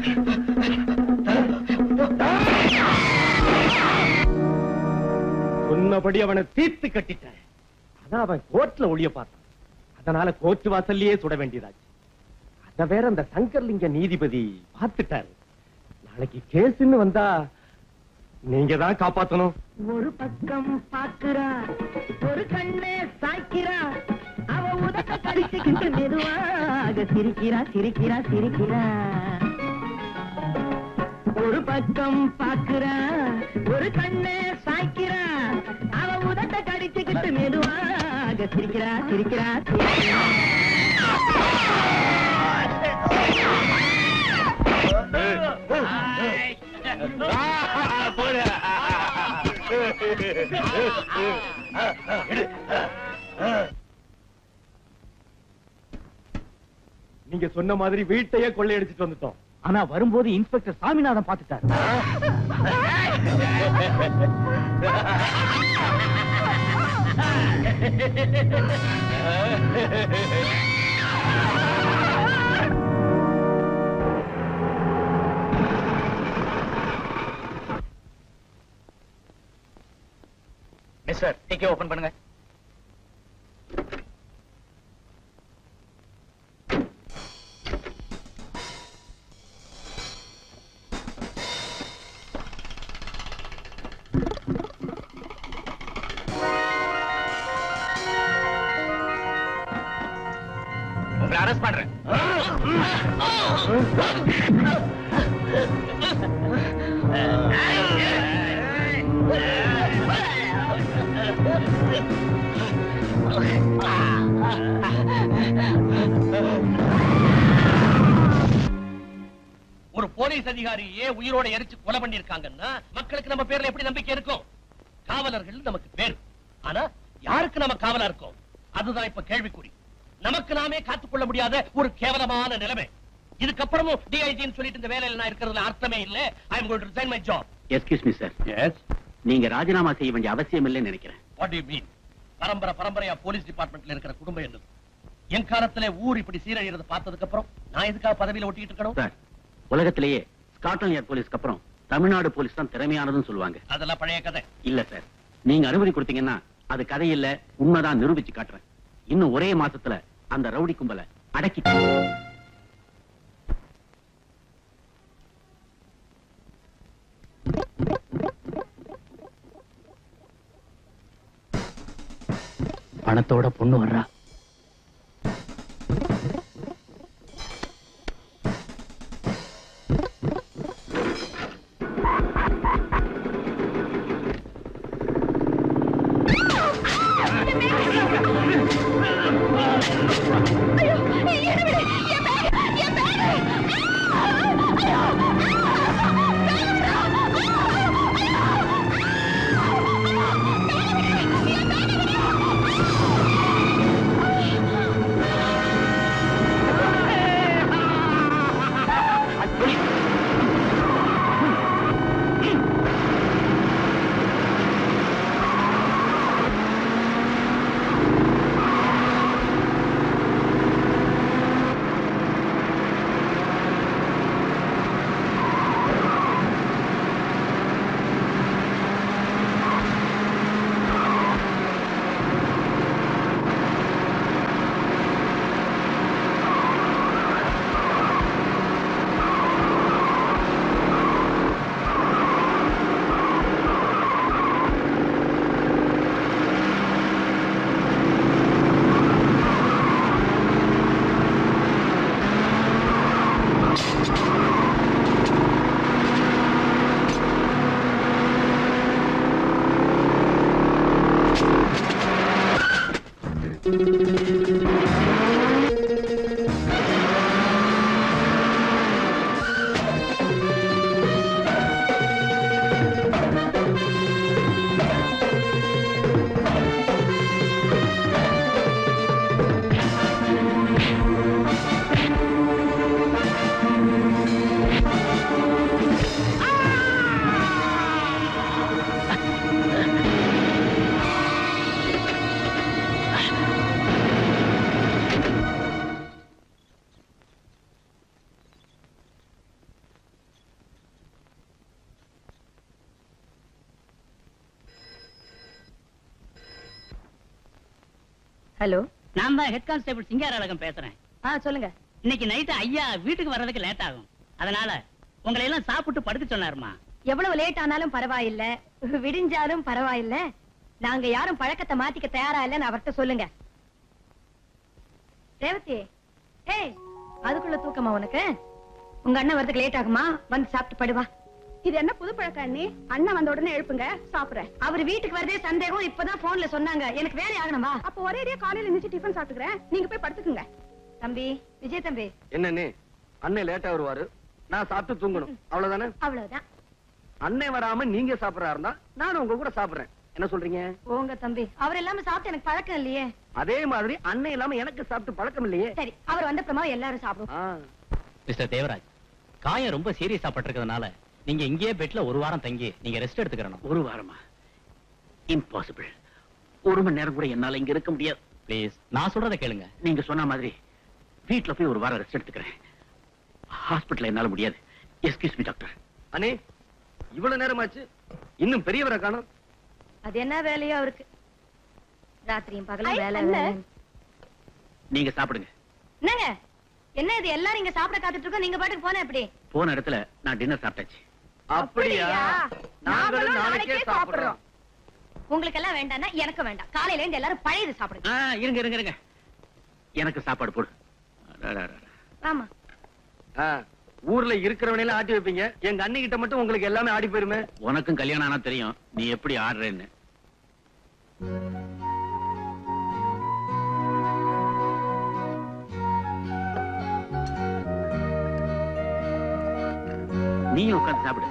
சொன்னபடி அவனை தீர்த்து கட்டிட்டேன் ஆனா அவன் கோர்ட்ல ஒளிய பார்த்தான் அதனால கோர்ட் வாசல்லையே சுட வேண்டியதாச்சு அத வேற அந்த சங்கர்லிங்க நீதிபதி பார்த்துட்டாரு நாளைக்கு கேஸ்ன்னு வந்தா நீங்க தான் காப்பாத்தணும் ஒரு பக்கம் பாக்குறா ஒரு கண்ணே சாய்க்கிறா அவ உதட்ட கடிச்சுக்கிட்டு மெதுவாக சிரிக்கிறா சிரிக்கிறா சிரிக்கிறா ஒரு பக்கம் பாக்குறா ஒரு கண்ணே சாய்க்கிறா அவ உதட்ட கடிச்சுக்கிட்டு மெதுவாக சிரிக்கிறா சிரிக்கிறா சிரிக்கிறா நீங்க சொன்ன மாதிரி வீட்டையே கொள்ளையடிச்சிட்டு வந்துட்டோம் ஆனா வரும்போது இன்ஸ்பெக்டர் சாமிநாதன் பாத்துட்டாரு மிஸ்டர் டிக்கே ஓபன் பண்ணுங்க உங்களை அரெஸ்ட் பண்றேன் ஒரு போலீஸ் அதிகாரியே உயிரோட எரிச்சு கொலை பண்ணிருக்காங்கன்னா மக்களுக்கு நம்ம பேர்ல எப்படி நம்பிக்கை இருக்கும் காவலர்கள் நமக்கு பேர் ஆனா யாருக்கு நம்ம காவலா இருக்கோம் அதுதான் இப்ப கேள்விக்குறி நமக்கு நாமே காத்துக்கொள்ள முடியாத ஒரு கேவலமான நிலைமை இதுக்கப்புறமும் டிஐஜின்னு சொல்லிட்டு இந்த வேலையில நான் இருக்கிறதுல அர்த்தமே இல்ல I am going to resign my job excuse me sir yes நீங்க ராஜினாமா செய்ய வேண்டிய அவசியம் இல்லைன்னு நினைக்கிறேன் வாட் யூ மீன் பரம்பரை பரம்பரையா போலீஸ் டிபார்ட்மெண்ட்ல இருக்கிற குடும்பம் என்னது என் காலத்துல ஊர் இப்படி சீரழியறத பார்த்ததுக்கு அப்புறம் நான் எதுக்காக பதவியில ஒட்டிக்கிட்டு இருக்கணும் சார் உலகத்திலேயே ஸ்காட்லாந்து யார்ட் போலீஸ்க்கு அப்புறம் தமிழ்நாடு போலீஸ் தான் திறமையானதுன்னு சொல்லுவாங்க அதெல்லாம் பழைய கதை இல்ல சார் நீங்க அனுமதி கொடுத்தீங்கன்னா அது கதை இல்ல உண்மைதான் நிரூபிச்சு காட்டுறேன் இன்னும் ஒரே மாசத்துல அந்த ரவுடி கும்பலை அடக்கி பணத்தோட பொண்ணு வர்றா ஐயோ ஹலோ நான் தான் ஹெட் கான்ஸ்டபிள் சிங்காரழகம் பேசுறேன் ஆ சொல்லுங்க இன்னைக்கு நைட்டு ஐயா வீட்டுக்கு வர்றதுக்கு லேட் ஆகும் அதனால உங்களை எல்லாம் சாப்பிட்டு படுக்க சொன்னாருமா எவ்வளவு லேட் ஆனாலும் பரவாயில்ல விடிஞ்சாலும் பரவாயில்ல நாங்க யாரும் பழக்கத்தை மாத்திக்க தயாரா இல்லைன்னு அவர்ட்ட சொல்லுங்க ரேவதி ஏய் அதுக்குள்ள தூக்கமா உனக்கு உங்க அண்ணன் வரதுக்கு லேட் ஆகுமா வந்து சாப்பிட்டு படுவா இது என்ன புது பழக்கம் அண்ணி அண்ணன் வந்த உடனே எழுப்புங்க சாப்பிடுறேன் அவர் வீட்டுக்கு வரதே சந்தேகம் இப்பதான் போன்ல சொன்னாங்க எனக்கு வேலை ஆகணுமா அப்ப ஒரேடியா காலையில எழுந்துச்சு டிஃபன் சாப்பிட்டுக்கிறேன் நீங்க போய் படுத்துக்குங்க தம்பி விஜய் தம்பி என்னன்னு அண்ணன் லேட்டா வருவாரு நான் சாப்பிட்டு தூங்கணும் அவ்வளவுதானே அவ்வளவுதான் அண்ணன் வராம நீங்க சாப்பிடறா இருந்தா நானும் உங்க கூட சாப்பிடுறேன் என்ன சொல்றீங்க போங்க தம்பி அவர் இல்லாம சாப்பிட்டு எனக்கு பழக்கம் இல்லையே அதே மாதிரி அண்ணன் இல்லாம எனக்கு சாப்பிட்டு பழக்கம் இல்லையே சரி அவர் வந்தப்புறமா எல்லாரும் சாப்பிடுவோம் ஆ. மிஸ்டர் தேவராஜ் காயம் ரொம்ப சீரியஸா பட்டிருக்கிறதுனால நீங்க இங்கேயே பெட்ல ஒரு வாரம் தங்கி நீங்க ரெஸ்ட் எடுத்துக்கிறணும் ஒரு வாரமா இம்பாசிபிள் ஒரு மணி நேரம் கூட என்னால இங்க இருக்க முடியாது ப்ளீஸ் நான் சொல்றத கேளுங்க நீங்க சொன்ன மாதிரி வீட்ல போய் ஒரு வாரம் ரெஸ்ட் எடுத்துக்கிறேன் ஹாஸ்பிடல்ல என்னால முடியாது எஸ்கியூஸ் மீ டாக்டர் அண்ணே இவ்வளவு நேரமாச்சு இன்னும் பெரியவரை காணோம் அது என்ன வேலையோ அவருக்கு ராத்திரியும் பகலும் ஐ, வேலை அண்ணே. வேலைன்னு. நீங்க சாப்பிடுங்க என்னங்க என்ன இது எல்லாரும் இங்க சாப்பிட காத்துட்டு இருக்கோம் நீங்க பாட்டுக்கு போன எப்படி போன இடத்துல நான் டின்னர் சாப்பிட்டாச்சு அப்படியா நாங்களும் நாளைக்கே சாப்பிடுறோம் உங்களுக்கு எல்லாம் வேண்டாம்னா எனக்கு வேண்டாம் காலையில இருந்து எல்லாரும் பழையது சாப்பிடுங்க ஆ, இருங்க இருங்க இருங்க எனக்கு சாப்பாடு போடு அடடடட. ஆமா ஆ, ஊர்ல இருக்கிறவனை எல்லாம் ஆட்டி வைப்பீங்க எங்க அண்ணி கிட்ட மட்டும் உங்களுக்கு எல்லாமே ஆடி போயிருமே உனக்கும் கல்யாணம் ஆனா தெரியும் நீ எப்படி ஆடுறேன்னு நீயும் உட்கார்ந்து சாப்பிடு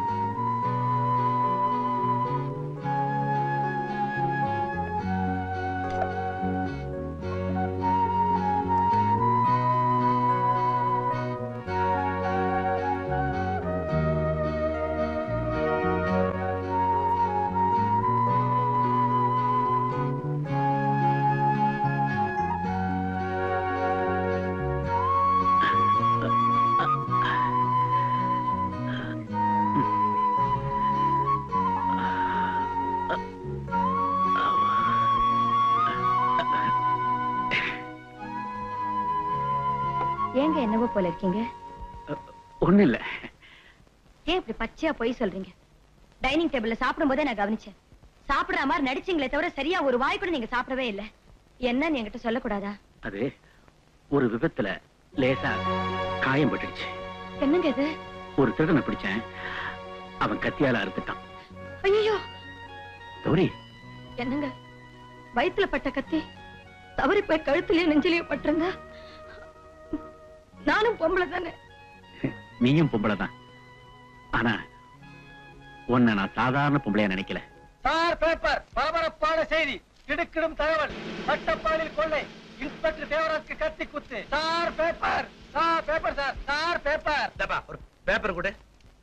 ஏங்க என்னவோ போல இருக்கீங்க ஒண்ணு இல்ல ஏன் இப்படி பச்சையா பொய் சொல்றீங்க டைனிங் டேபிள்ல சாப்பிடும் போதே நான் கவனிச்சேன் சாப்பிடுற மாதிரி நடிச்சீங்களே தவிர சரியா ஒரு வாய் கூட நீங்க சாப்பிடவே இல்ல என்னன்னு என்கிட்ட சொல்லக்கூடாதா அது ஒரு விபத்துல லேசா காயம் பட்டுடுச்சு என்னங்க இது ஒரு திருடனை பிடிச்சேன் அவன் கத்தியால அறுத்துட்டான் ஐயோ கௌரி என்னங்க வயித்துல பட்ட கத்தி தவறி போய் கழுத்துலயும் நெஞ்சிலயும் பட்டிருந்தா நானும் பொம்பளை தானே நீயும் பொம்பளை தான் ஆனா உன்னை நான் சாதாரண பொம்பளையா நினைக்கல சார் பேப்பர் பரபரப்பான செய்தி திடுக்கிடும் தகவல் பட்டப்பாலில் கொள்ளை இன்ஸ்பெக்டர் தேவராஜ்க்கு கத்தி குத்து sir paper sir paper sir sir paper ஒரு பேப்பர் கொடு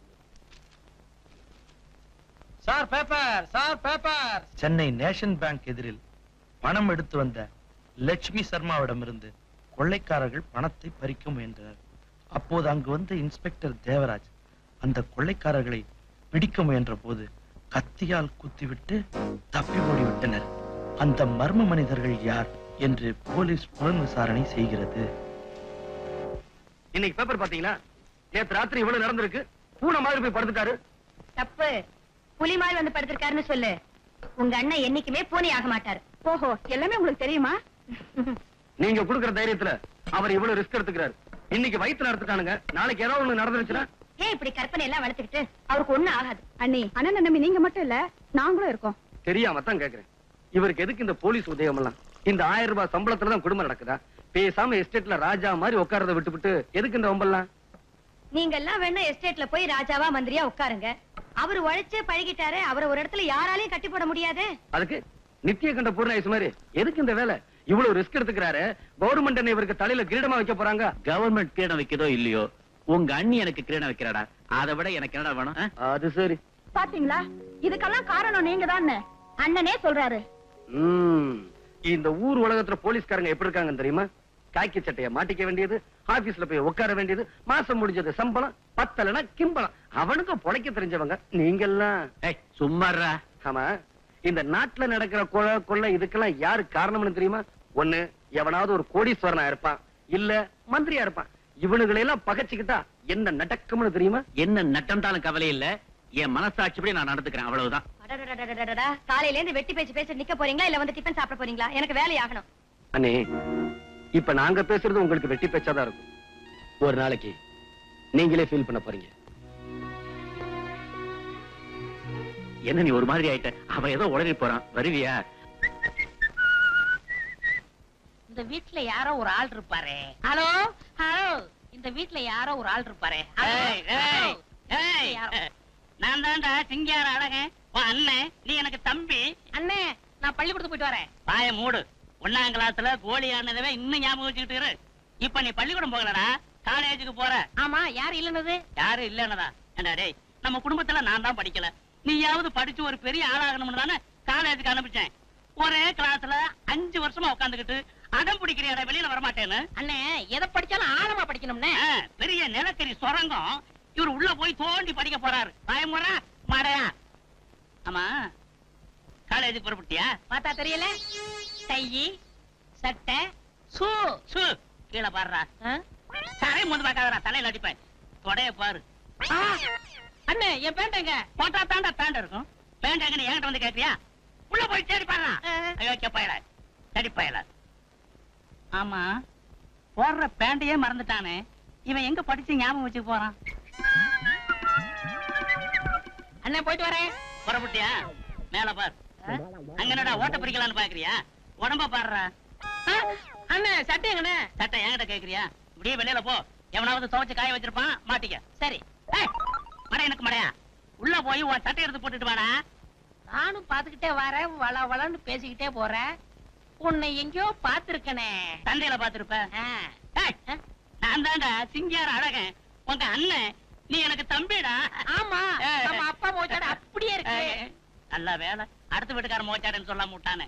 sir paper sir paper Chennai nation bank எதிரில் பணம் எடுத்து வந்த லட்சுமி சர்மாவிடமிருந்து கொள்ளைக்காரர்கள் பணத்தை பறிக்க முயன்றனர் அப்போது அங்கு வந்த இன்ஸ்பெக்டர் தேவராஜ் அந்த கொள்ளைக்காரர்களை பிடிக்க முயன்ற போது கத்தியால் குத்திவிட்டு தப்பி ஓடிவிட்டனர் அந்த மர்ம மனிதர்கள் யார் என்று போலீஸ் புலன் விசாரணை செய்கிறது இன்னைக்கு பேப்பர் பாத்தீங்களா நேத்து ராத்திரி இவ்வளவு நடந்திருக்கு பூனை மாதிரி போய் படுத்துட்டாரு தப்பு புலி மாதிரி வந்து படுத்திருக்காருன்னு சொல்லு உங்க அண்ணன் என்னைக்குமே பூனை ஆக மாட்டாரு ஓஹோ எல்லாமே உங்களுக்கு தெரியுமா நீங்க குடுக்கற தைரியத்துல அவர் இவ்வளவு ரிஸ்க் எடுத்துக்கிறாரு இன்னைக்கு வயித்துல எடுத்துட்டானுங்க நாளைக்கு ஏதாவது ஒண்ணு நடந்துருச்சுன்னா ஏன் இப்படி கற்பனை எல்லாம் வளர்த்துக்கிட்டு அவருக்கு ஒண்ணும் ஆகாது அண்ணி அண்ணன் நம்பி நீங்க மட்டும் இல்ல நாங்களும் இருக்கோம் தெரியாம தான் கேக்குறேன் இவருக்கு எதுக்கு இந்த போலீஸ் உதயம் எல்லாம் இந்த ஆயிரம் ரூபாய் சம்பளத்துல தான் குடும்பம் நடக்குதா பேசாம எஸ்டேட்ல ராஜா மாதிரி உட்காரத விட்டுவிட்டு எதுக்கு இந்த வம்பெல்லாம் நீங்க எல்லாம் வேணா எஸ்டேட்ல போய் ராஜாவா மந்திரியா உட்காருங்க அவர் உழைச்சே பழகிட்டாரு அவரை ஒரு இடத்துல யாராலையும் கட்டி போட முடியாது அதுக்கு நித்திய கண்ட பூர்ணாயுசு மாதிரி எதுக்கு இந்த வேலை இவ்வளவு ரிஸ்க் எடுத்துக்கிறாரு கவர்மெண்ட் என்ன இவருக்கு தலையில கிரீடமா வைக்க போறாங்க கவர்மெண்ட் கிரீடம் வைக்கிறதோ இல்லையோ உங்க அண்ணி எனக்கு கிரீடம் வைக்கிறாடா அதை விட எனக்கு என்னடா வேணும் ஆ? அது சரி பாத்தீங்களா இதுக்கெல்லாம் காரணம் நீங்க அண்ணனே சொல்றாரு ம். இந்த ஊர் உலகத்துல போலீஸ்காரங்க எப்படி இருக்காங்கன்னு தெரியுமா காக்கி சட்டைய மாட்டிக்க வேண்டியது ஆபீஸ்ல போய் உட்கார வேண்டியது மாசம் முடிஞ்சது சம்பளம் பத்தலனா கிம்பளம் அவனுக்கு பொழைக்க தெரிஞ்சவங்க நீங்கெல்லாம் ஏய் சும்மாறா ஆமா இந்த நாட்டுல நடக்கிற கொலை கொள்ளை இதுக்கெல்லாம் யாரு காரணம்னு தெரியுமா ஒண்ணு எவனாவது ஒரு கோடீஸ்வரனா இருப்பான் இல்ல மந்திரியா இருப்பான் இவனுங்களை எல்லாம் பகச்சுக்கிட்டா என்ன நடக்கும்னு தெரியுமா என்ன நட்டம்தாலும் கவலை இல்ல என் மனசாட்சிப்படி நான் நடந்துக்கிறேன் அவ்வளவுதான் அடடடடடடடா, காலையில இருந்து வெட்டி பேச்சு பேசி நிக்க போறீங்களா இல்ல வந்து டிஃபன் சாப்பிட போறீங்களா எனக்கு வேலை ஆகணும் அண்ணே இப்ப நாங்க பேசுறது உங்களுக்கு வெட்டி பேச்சாதான் இருக்கும் ஒரு நாளைக்கு நீங்களே ஃபீல் பண்ண போறீங்க என்ன நீ ஒரு மாதிரி ஆயிட்ட அவன் ஏதோ உடனே போறான் வருவியா இந்த வீட்ல யாரோ ஒரு ஆள் இருப்பாரே ஹலோ ஹலோ இந்த வீட்ல யாரோ ஒரு ஆள் இருப்பாரே ஏய், ஏய், ஏய். யாரோ. நான் தான்டா சிங்கார அழகன் உன் அண்ணன் நீ எனக்கு தம்பி அண்ணே நான் பள்ளிக்கூடத்துக்கு போயிட்டு வரேன் பாய மூடு ஒண்ணாம் கிளாஸ்ல கோழி ஆனதவே இன்னும் ஞாபகம் வச்சுக்கிட்டு இரு இப்ப நீ பள்ளிக்கூடம் போகலடா காலேஜுக்கு போற ஆமா யார் இல்லன்னது யாரும் இல்லன்னதா ஏண்டா டேய் நம்ம குடும்பத்துல நான் தான் படிக்கல நீயாவது படிச்சு ஒரு பெரிய ஆளாகணும்னு தானே காலேஜுக்கு அனுப்பிச்சேன் ஒரே கிளாஸ்ல அஞ்சு வருஷமா உட்காந்துக்கிட்டு அடம் பிடிக்கிறியாடா வெளியில வரமாட்டேன்னு அண்ணே எதை படிச்சாலும் ஆழமா படிக்கணும்னே ஆ, பெரிய நிலக்கரி சுரங்கம் இவர் உள்ள போய் தோண்டி படிக்க போறாரு பயமுறா மாடையா ஆமா காலேஜுக்கு புறப்பட்டியா பார்த்தா தெரியல கையி சட்டை சூ சூ கீழே பாடுறா ஆ? சரை முந்து பார்க்காதடா தலையில அடிப்பேன் தொடைய பாரு ஆ! அண்ணே என் பேண்ட் எங்க போட்டா தாண்டா பேண்ட் இருக்கும் பேண்ட் எங்க நீ என்கிட்ட வந்து கேட்டியா உள்ள போய் தேடி பாருடா ஆ. அயோக்கிய பயல தேடி பயல ஆமா போடுற பேண்டையே மறந்துட்டானே இவன் எங்க படிச்சு ஞாபகம் வச்சு போறான் அண்ணே போயிட்டு வரேன் புறப்பட்டியா மேல பார் அங்க என்னடா ஓட்ட பிரிக்கலாம்னு பாக்குறியா உடம்ப பாடுறா ஆ! அண்ணே சட்டை எங்கண்ணே சட்டை என்கிட்ட கேக்குறியா இப்படியே வெளியில போ எவனாவது துவைச்சு காய வச்சிருப்பான் மாட்டிக்க சரி ஏய், மடை எனக்கு மடையா உள்ள போய் உன் சட்டை எடுத்து போட்டுட்டு வாடா நானும் பாத்துக்கிட்டே வரேன் வள வளன்னு பேசிக்கிட்டே போறேன் உன்னை எங்கேயோ பாத்துருக்கனே சந்தையில பாத்துருப்ப ஏய், நான் தான்டா சிங்கார அழகன் உங்க அண்ணன் நீ எனக்கு தம்பிடா ஆமா ஏய். நம்ம அப்பா மோச்சாடு அப்படியே இருக்கு ஏய், நல்ல வேலை அடுத்த வீட்டுக்கார மோச்சாடுன்னு சொல்லாம விட்டானே